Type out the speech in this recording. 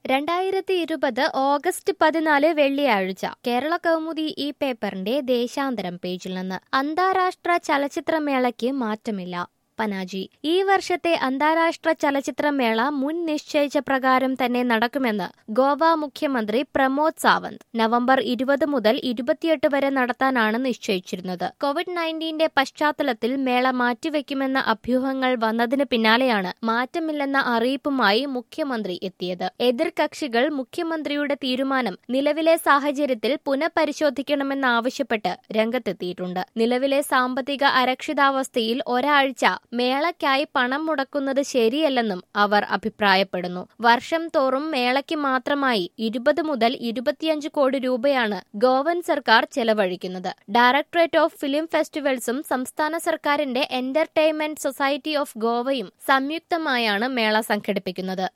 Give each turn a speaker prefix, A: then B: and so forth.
A: രണ്ടായിരത്തി ഇരുപത് ഓഗസ്റ്റ് പതിനാല് വെള്ളിയാഴ്ച കേരള കൗമുദി ഈ പേപ്പറിന്റെ ദേശാന്തരം പേജിൽ നിന്ന് അന്താരാഷ്ട്ര ചലച്ചിത്രമേളയ്ക്ക് മാറ്റമില്ല പനാജി ഈ വർഷത്തെ അന്താരാഷ്ട്ര ചലച്ചിത്രമേള മുൻ നിശ്ചയിച്ച പ്രകാരം തന്നെ നടക്കുമെന്ന് ഗോവ മുഖ്യമന്ത്രി പ്രമോദ് സാവന്ത് നവംബർ ഇരുപത് മുതൽ ഇരുപത്തിയെട്ട് വരെ നടത്താനാണ് നിശ്ചയിച്ചിരുന്നത് കോവിഡ് നയൻറ്റീന്റെ പശ്ചാത്തലത്തിൽ മേള മാറ്റിവെക്കുമെന്ന അഭ്യൂഹങ്ങൾ വന്നതിന് പിന്നാലെയാണ് മാറ്റമില്ലെന്ന അറിയിപ്പുമായി മുഖ്യമന്ത്രി എത്തിയത് എതിർകക്ഷികൾ മുഖ്യമന്ത്രിയുടെ തീരുമാനം നിലവിലെ സാഹചര്യത്തിൽ പുനഃപരിശോധിക്കണമെന്നാവശ്യപ്പെട്ട് രംഗത്തെത്തിയിട്ടുണ്ട് നിലവിലെ സാമ്പത്തിക അരക്ഷിതാവസ്ഥയിൽ ഒരാഴ്ച മേളയ്ക്കായി പണം മുടക്കുന്നത് ശരിയല്ലെന്നും അവർ അഭിപ്രായപ്പെടുന്നു വർഷം തോറും മേളയ്ക്ക് മാത്രമായി ഇരുപത് മുതൽ ഇരുപത്തിയഞ്ച് കോടി രൂപയാണ് ഗോവൻ സർക്കാർ ചെലവഴിക്കുന്നത് ഡയറക്ടറേറ്റ് ഓഫ് ഫിലിം ഫെസ്റ്റിവൽസും സംസ്ഥാന സർക്കാരിന്റെ എന്റർടൈൻമെന്റ് സൊസൈറ്റി ഓഫ് ഗോവയും സംയുക്തമായാണ് മേള സംഘടിപ്പിക്കുന്നത്